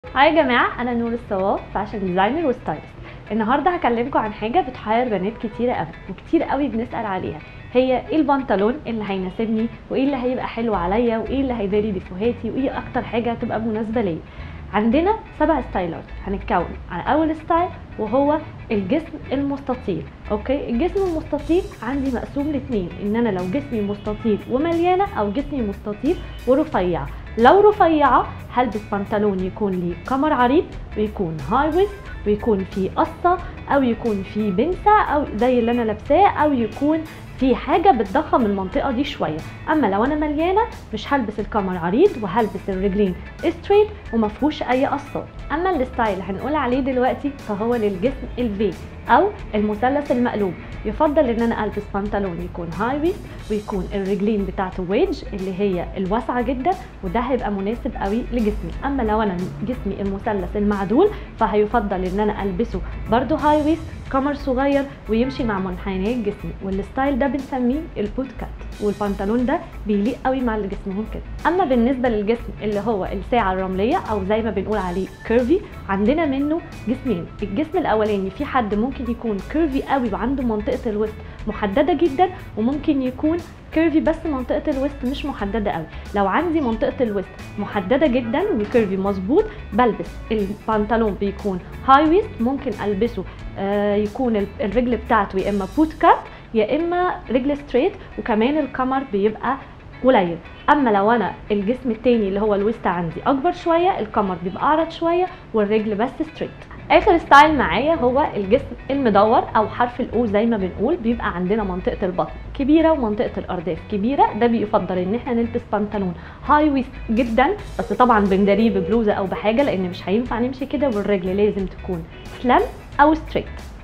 هاي يا جماعه انا نور الصواف فاشن ديزاينر وستايلست النهارده هكلمكم عن حاجه بتحير بنات كتيره قوي وكتير قوي بنسال عليها هي ايه البنطلون اللي هيناسبني وايه اللي هيبقى حلو عليا وايه اللي هيداري ديفوهاتي وايه اكتر حاجه هتبقى مناسبه ليا عندنا سبع ستايلات هنتكون على اول ستايل وهو الجسم المستطيل اوكي الجسم المستطيل عندي مقسوم لاتنين ان انا لو جسمي مستطيل ومليانه او جسمي مستطيل ورفيعه لو رفيعه هلبس بنطلون يكون ليه كمر عريض ويكون هاي ويست ويكون فيه قصه او يكون فيه بنسه او زي اللي انا لابساه او يكون في حاجة بتضخم المنطقة دي شوية أما لو أنا مليانة مش هلبس الكمر عريض وهلبس الرجلين ستريت ومفهوش أي قصات أما الستايل اللي هنقول عليه دلوقتي فهو للجسم الفي أو المثلث المقلوب يفضل ان انا البس بنطلون يكون هاي ويست ويكون الرجلين بتاعته ويدج اللي هي الواسعه جدا وده هيبقى مناسب قوي لجسمي اما لو انا جسمي المثلث المعدول فهيفضل ان انا البسه برده هاي ويست كمر صغير ويمشي مع منحنيات جسمي والستايل ده بنسميه البوت كات والبنطلون ده بيليق قوي مع اللي جسمهم كده اما بالنسبه للجسم اللي هو الساعه الرمليه او زي ما بنقول عليه كيرفي عندنا منه جسمين الجسم الاولاني في حد ممكن يكون كيرفي قوي وعنده منطقه الوسط محدده جدا وممكن يكون كيرفي بس منطقه الوسط مش محدده قوي لو عندي منطقه الوسط محدده جدا وكيرفي مظبوط بلبس البنطلون بيكون هاي ويست ممكن البسه آه يكون الرجل بتاعته يا اما بوت كات يا اما رجل ستريت وكمان الكمر بيبقى قليل اما لو انا الجسم التاني اللي هو الوسط عندي اكبر شويه الكمر بيبقى اعرض شويه والرجل بس ستريت اخر ستايل معايا هو الجسم المدور او حرف الاو زي ما بنقول بيبقى عندنا منطقه البطن كبيره ومنطقه الارداف كبيره ده بيفضل ان احنا نلبس بنطلون هاي ويست جدا بس طبعا بنداريه ببلوزه او بحاجه لان مش هينفع نمشي كده والرجل لازم تكون سلام او ستريت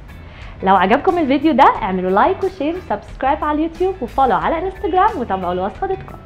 لو عجبكم الفيديو ده اعملوا لايك وشير وسبسكرايب على اليوتيوب وفولو على انستجرام وتابعوا الوصفه دوت كوم